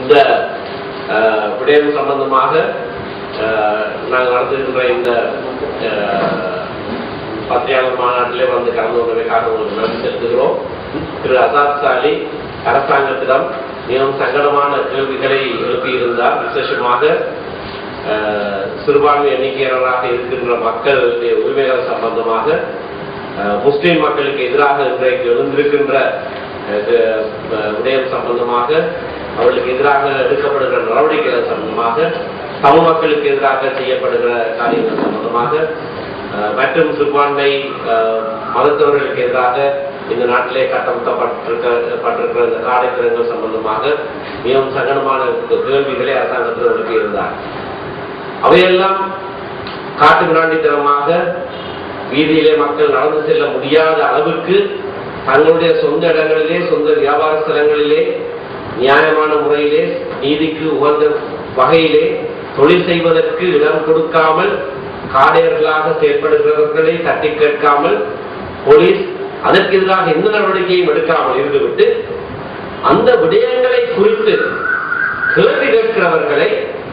இந்த அஹ், விடயம் சம்பந்தமாக அஹ், நாங்கள் நடத்துகின்ற இந்த அஹ், பத்திரிகையாளர் மாநாட்டிலே வந்து கலந்து கொண்டமைக்காக உங்களுக்கு நன்றி செலுத்துகிறோம் திரு அசாத் சாலி அரசாங்கத்திடம் மிகவும் சங்கடமான கேள்விகளை எழுப்பியிருந்தார் விசேஷமாக அஹ், சிறுபான்மை எண்ணிக்கையாளராக இருக்கின்ற மக்களுடைய உரிமைகள் சம்பந்தமாக அஹ், முஸ்லிம் மக்களுக்கு எதிராக இன்றைக்கு எழுந்திருக்கின்ற அஹ், அஹ், விடயம் சம்பந்தமாக அவர்களுக்கு எதிராக எடுக்கப்படுகிற நடவடிக்கைகள் சம்பந்தமாக தமிழ் மக்களுக்கு எதிராக செய்யப்படுகிற காரியங்கள் சம்பந்தமாக அஹ், மற்றும் சிறுபான்மை அஹ், மதத்தவர்களுக்கு எதிராக இந்த நாட்டிலே கட்டமைக்கப்பட்டிருக்க பட்டிருக்கிற இந்த காடைத்திறங்கள் சம்பந்தமாக மிகவும் சங்கடமான கேள்விகளை அரசாங்கத்தில் எழுப்பியிருந்தார் அவையெல்லாம் காட்டு மிராண்டித்தனமாக வீதியிலே மக்கள் நடந்து செல்ல முடியாத அளவுக்கு தங்களுடைய சொந்த இடங்களிலே சொந்த வியாபார ஸ்தலங்களிலே நியாயமான முறையிலே நீதிக்கு உகந்த வகையிலே தொழில் செய்வதற்கு இடம் கொடுக்காமல் காடையர்களாக செயல்படுகிறவர்களை தட்டி கேட்காமல் போலீஸ் அதற்கு எதிராக எந்த நடவடிக்கையும் எடுக்காமல் இருந்துவிட்டு அந்த விடயங்களை குறித்து கேள்வி கேட்கிறவர்களை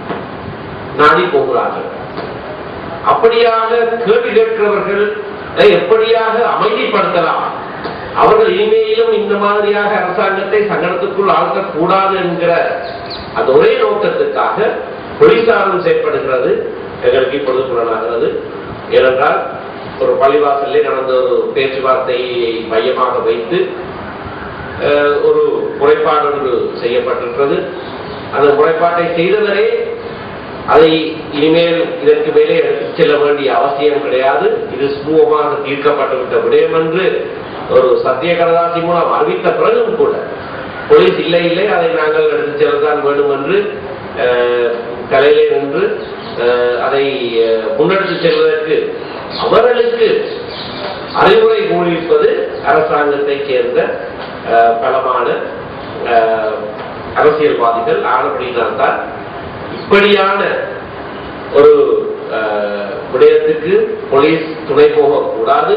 நாடி போகிறார்கள் அப்படியாக கேள்வி கேட்கிறவர்கள் எப்படியாக அமைதிப்படுத்தலாம் அவர்கள் இனிமேலும் இந்த மாதிரியாக அரசாங்கத்தை சங்கடத்துக்குள் ஆழ்த்தக்கூடாது என்கிற அந்த ஒரே நோக்கத்துக்காக போலீசாரும் செயற்படுகிறது எங்களுக்கு இப்பொழுது புலனாகிறது ஏனென்றால் ஒரு பள்ளிவாசலிலே நடந்த ஒரு பேச்சுவார்த்தையை மையமாக வைத்து அஹ், ஒரு முறைப்பாடு ஒன்று செய்யப்பட்டிருக்கிறது அந்த முறைப்பாட்டை செய்தவரே அதை இனிமேல் இதற்கு மேலே எடுத்துச் செல்ல வேண்டிய அவசியம் கிடையாது இது சுமூகமாக தீர்க்கப்பட்டுவிட்ட விடயம் என்று ஒரு சத்திய கடதாசி மூலம் அறிவித்த பிறகும் கூட போலீஸ் இல்லை இல்லை அதை நாங்கள் எடுத்துச் செல்லத்தான் வேண்டும் என்று அஹ், தலையிலே நின்று அஹ், அதை அஹ், முன்னெடுத்துச் செல்வதற்கு அவர்களுக்கு அறிவுரை கூறியிருப்பது அரசாங்கத்தைச் சேர்ந்த அஹ், பலமான அஹ், அரசியல்வாதிகள் ஆனபடியினால்தான் இப்படியான ஒரு அஹ், விடயத்துக்கு போலீஸ் துணை போகக்கூடாது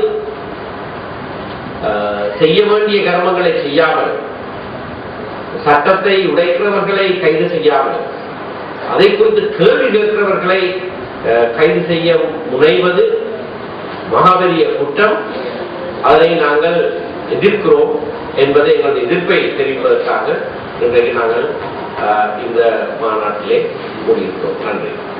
அஹ், செய்ய வேண்டிய கர்மங்களை செய்யாமல் சட்டத்தை உடைக்கிறவர்களை கைது செய்யாமல் அதை குறித்து கேள்வி கேட்கிறவர்களை அஹ், கைது செய்ய முனைவது மகாபெரிய குற்றம் அதனை நாங்கள் எதிர்க்கிறோம் என்பதை எங்களுடைய எதிர்ப்பை தெரிவிப்பதற்காக இன்றைக்கு நாங்கள் அஹ், இந்த மாநாட்டிலே கூடியிருக்கிறோம் நன்றி